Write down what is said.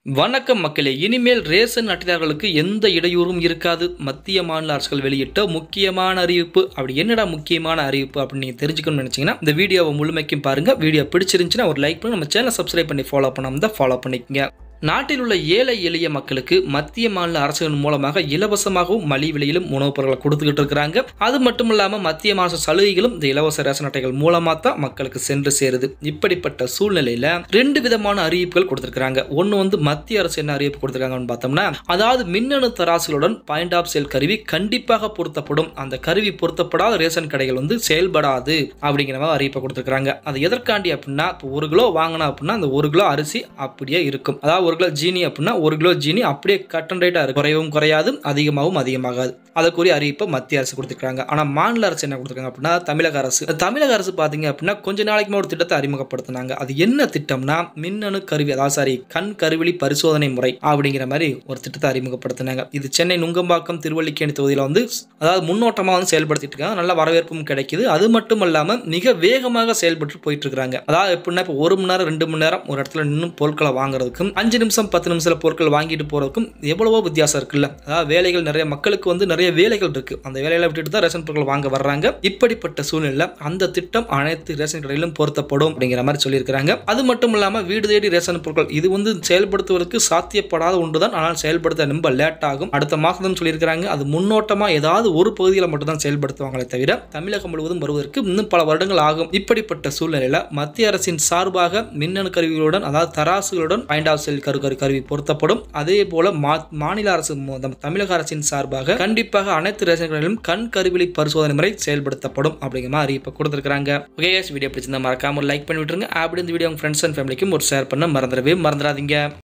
வணக்கம் மக்களே இனிமேல் ரேஷன் அட்டைதாரர்களுக்கு எந்த இடையூறும் இருக்காது மத்திய மாநில அரசுகள் வெளியிட்ட முக்கியமான அறிவிப்பு அப்படி என்னடா முக்கியமான அறிவிப்பு அப்படின்னு நீங்கள் தெரிஞ்சுக்கணும்னு நினச்சிங்கன்னா இந்த வீடியோவை முழுமைக்கும் பாருங்கள் வீடியோ பிடிச்சிருந்துச்சுன்னா ஒரு லைக் பண்ணி நம்ம சேனலை சப்ஸ்கிரைப் பண்ணி ஃபாலோ பண்ணாமல் தான் ஃபாலோ பண்ணிக்கங்க நாட்டில் உள்ள ஏழை எளிய மக்களுக்கு மத்திய மாநில அரசுகள் மூலமாக இலவசமாகவும் மலிவு விலையிலும் உணவுப் பொருட்களை கொடுத்துக்கிட்டு இருக்கிறாங்க அது மட்டும் இல்லாமல் மத்திய மாச சலுகைகளும் இந்த இலவச ரேஷன் அட்டைகள் மூலமாக தான் மக்களுக்கு சென்று சேருது இப்படிப்பட்ட சூழ்நிலையில ரெண்டு விதமான அறிவிப்புகள் கொடுத்திருக்காங்க ஒன்று வந்து மத்திய அரசு என்ன அறிவிப்பு கொடுத்திருக்காங்கன்னு பார்த்தோம்னா அதாவது மின்னணு தராசுகளுடன் பாயிண்ட் ஆஃப் சேல் கருவி கண்டிப்பாக பொருத்தப்படும் அந்த கருவி பொருத்தப்படாத ரேஷன் கடைகள் வந்து செயல்படாது அப்படிங்கிற மாதிரி அறிவிப்பை கொடுத்திருக்காங்க அது எதற்காண்டி அப்படின்னா இப்போ ஒரு கிலோ வாங்கினா அப்படின்னா அந்த ஒரு கிலோ அரிசி அப்படியே இருக்கும் அதாவது ஒரு கிலோ ஜீனி அப்படின்னா ஒரு கிலோ ஜீனி அப்படியே கட் அண்ட் ரைட்டாக இருக்கும் குறையவும் குறையாது அதிகமாகவும் அதிகமாகாது அதற்குரிய அறிவிப்பை மத்திய அரசு கொடுத்துருக்காங்க ஆனால் மாநில அரசு என்ன கொடுத்துருக்காங்க அப்படின்னா தமிழக அரசு தமிழக அரசு பார்த்தீங்க அப்படின்னா கொஞ்ச நாளைக்கு ஒரு திட்டத்தை அறிமுகப்படுத்தினாங்க அது என்ன திட்டம்னா மின்னணு கருவி அதாவது சாரி கண் கருவிழி பரிசோதனை முறை அப்படிங்கிற மாதிரி ஒரு திட்டத்தை அறிமுகப்படுத்தினாங்க இது சென்னை நுங்கம்பாக்கம் திருவல்லிக்கேணி தொகுதியில் வந்து அதாவது முன்னோட்டமாக வந்து செயல்படுத்திட்டு இருக்காங்க நல்ல வரவேற்பும் கிடைக்குது அது மட்டும் இல்லாமல் மிக வேகமாக செயல்பட்டு போயிட்டு இருக்காங்க அதாவது எப்படின்னா இப்போ ஒரு மணி நேரம் ரெண்டு மணி நேரம் ஒரு இடத்துல நின்று பொருட்களை வாங்குறதுக்கும் அஞ்சு நிமிஷம் பத்து நிமிஷம் பொருட்கள் வாங்கிட்டு போறதுக்கும் எவ்வளவோ வித்தியாசம் இருக்குல்ல அதாவது வேலைகள் நிறைய மக்களுக்கு வந்து நிறைய வேலைகள் இருக்கு அந்த வேலைகளை விட்டுட்டு தான் ரேஷன் பொருட்கள் வாங்க வர்றாங்க இப்படிப்பட்ட சூழ்நிலை அந்த திட்டம் அனைத்து ரேஷன் கடையிலும் பொருத்தப்படும் அப்படிங்கிற மாதிரி சொல்லியிருக்கிறாங்க அது மட்டும் இல்லாமல் வீடு தேடி ரேஷன் பொருட்கள் இது வந்து செயல்படுத்துவதற்கு சாத்தியப்படாத ஒன்றுதான் ஆனால் செயல்படுத்த ரொம்ப லேட் ஆகும் அடுத்த மாதம் சொல்லியிருக்கிறாங்க அது முன்னோட்டமா ஏதாவது ஒரு பகுதியில் மட்டும் தான் செயல்படுத்துவாங்களே தவிர தமிழகம் முழுவதும் வருவதற்கு இன்னும் பல வருடங்கள் ஆகும் இப்படிப்பட்ட சூழ்நிலையில மத்திய அரசின் சார்பாக மின்னணு கருவிகளுடன் அதாவது தராசுகளுடன் பாயிண்ட் ஆஃப் செல் கரு கரு கருவி பொருத்தப்படும் அதே போல மா- மாநில அரசு மு- நம்ம தமிழக அரசின் சார்பாக கண்டிப்பாக அனைத்து ரேஷன் கடைகளிலும் கண் கருவிழி பரிசோதனை முறை செயல்படுத்தப்படும் அப்படிங்கிற மாதிரி அறிவிப்பை கொடுத்திருக்காங்க ஓகே வீடியோ பிடிச்சிருந்தா மறக்காம லைக் பண்ணி விட்டுருங்க அப்படி இந்த வீடியோ உங்க ஃப்ரெண்ட்ஸ் அண்ட் ஃபேமிலிக்கும் ஒரு ஷேர் பண்ண மறந்துடவே மறந்துடாதீங்க